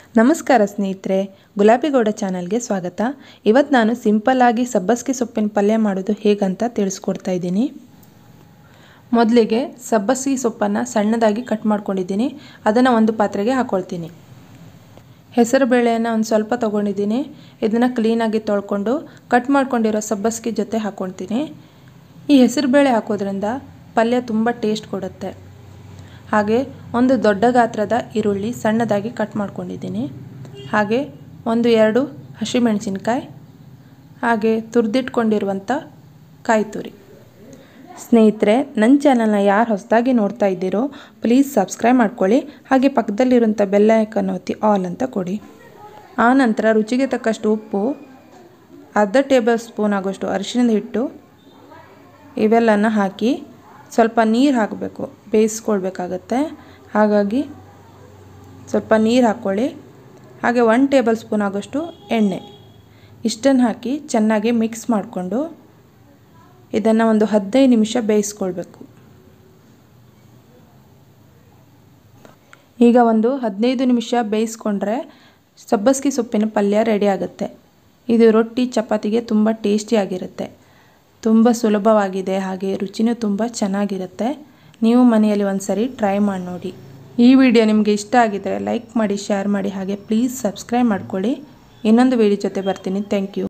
ನಮಸ್ಕಾರ ಸ್ನೇಹಿತರೆ ಗುಲಾಬಿಗೌಡ ಚಾನಲ್ಗೆ ಸ್ವಾಗತ ಇವತ್ತು ನಾನು ಸಿಂಪಲ್ಲಾಗಿ ಸಬ್ಬಸಿಗೆ ಸೊಪ್ಪಿನ ಪಲ್ಯ ಮಾಡೋದು ಹೇಗಂತ ತಿಳಿಸ್ಕೊಡ್ತಾ ಇದ್ದೀನಿ ಮೊದಲಿಗೆ ಸಬ್ಬಸಿಗೆ ಸೊಪ್ಪನ್ನು ಸಣ್ಣದಾಗಿ ಕಟ್ ಮಾಡ್ಕೊಂಡಿದ್ದೀನಿ ಅದನ್ನು ಒಂದು ಪಾತ್ರೆಗೆ ಹಾಕ್ಕೊಳ್ತೀನಿ ಹೆಸರು ಬೇಳೆಯನ್ನು ಒಂದು ಸ್ವಲ್ಪ ತೊಗೊಂಡಿದ್ದೀನಿ ಇದನ್ನು ಕ್ಲೀನಾಗಿ ತೊಳ್ಕೊಂಡು ಕಟ್ ಮಾಡ್ಕೊಂಡಿರೋ ಸಬ್ಬಸಿಗೆ ಜೊತೆ ಹಾಕ್ಕೊಳ್ತೀನಿ ಈ ಹೆಸರು ಬೇಳೆ ಹಾಕೋದ್ರಿಂದ ಪಲ್ಯ ತುಂಬ ಟೇಸ್ಟ್ ಕೊಡುತ್ತೆ ಹಾಗೆ ಒಂದು ದೊಡ್ಡ ಗಾತ್ರದ ಈರುಳ್ಳಿ ಸಣ್ಣದಾಗಿ ಕಟ್ ಮಾಡ್ಕೊಂಡಿದ್ದೀನಿ ಹಾಗೆ ಒಂದು ಎರಡು ಹಸಿಮೆಣಸಿನ್ಕಾಯಿ ಹಾಗೆ ತುರಿದಿಟ್ಕೊಂಡಿರುವಂಥ ಕಾಯಿ ತುರಿ ಸ್ನೇಹಿತರೆ ನನ್ನ ಚಾನಲ್ನ ಯಾರು ಹೊಸದಾಗಿ ನೋಡ್ತಾ ಇದ್ದೀರೋ ಪ್ಲೀಸ್ ಸಬ್ಸ್ಕ್ರೈಬ್ ಮಾಡ್ಕೊಳ್ಳಿ ಹಾಗೆ ಪಕ್ಕದಲ್ಲಿರುವಂಥ ಬೆಲ್ಲ ಐಕನ್ ಒತ್ತಿ ಆಲ್ ಅಂತ ಕೊಡಿ ಆ ನಂತರ ರುಚಿಗೆ ತಕ್ಕಷ್ಟು ಉಪ್ಪು ಅರ್ಧ ಟೇಬಲ್ ಸ್ಪೂನ್ ಆಗೋಷ್ಟು ಅರಿಶಿಣದ ಹಿಟ್ಟು ಇವೆಲ್ಲನ ಹಾಕಿ ಸ್ವಲ್ಪ ನೀರು ಹಾಕಬೇಕು ಬೇಯಿಸ್ಕೊಳ್ಬೇಕಾಗತ್ತೆ ಹಾಗಾಗಿ ಸ್ವಲ್ಪ ನೀರು ಹಾಕ್ಕೊಳ್ಳಿ ಹಾಗೆ ಒನ್ ಟೇಬಲ್ ಸ್ಪೂನ್ ಆಗೋಷ್ಟು ಎಣ್ಣೆ ಇಷ್ಟನ್ನು ಹಾಕಿ ಚೆನ್ನಾಗಿ ಮಿಕ್ಸ್ ಮಾಡಿಕೊಂಡು ಇದನ್ನು ಒಂದು ಹದಿನೈದು ನಿಮಿಷ ಬೇಯಿಸ್ಕೊಳ್ಬೇಕು ಈಗ ಒಂದು ಹದಿನೈದು ನಿಮಿಷ ಬೇಯಿಸ್ಕೊಂಡ್ರೆ ಸಬ್ಬಸಿಗೆ ಸೊಪ್ಪಿನ ಪಲ್ಯ ರೆಡಿ ಆಗುತ್ತೆ ಇದು ರೊಟ್ಟಿ ಚಪಾತಿಗೆ ತುಂಬ ಟೇಸ್ಟಿಯಾಗಿರುತ್ತೆ ತುಂಬ ಸುಲಭವಾಗಿದೆ ಹಾಗೆ ರುಚಿನೂ ತುಂಬ ಚೆನ್ನಾಗಿರುತ್ತೆ ನೀವು ಮನೆಯಲ್ಲಿ ಒಂದು ಸರಿ ಟ್ರೈ ಮಾಡಿ ನೋಡಿ ಈ ವಿಡಿಯೋ ನಿಮಗೆ ಇಷ್ಟ ಆಗಿದ್ದರೆ ಲೈಕ್ ಮಾಡಿ ಶೇರ್ ಮಾಡಿ ಹಾಗೆ ಪ್ಲೀಸ್ ಸಬ್ಸ್ಕ್ರೈಬ್ ಮಾಡ್ಕೊಳ್ಳಿ ಇನ್ನೊಂದು ವಿಡಿಯೋ ಜೊತೆ ಬರ್ತೀನಿ ಥ್ಯಾಂಕ್ ಯು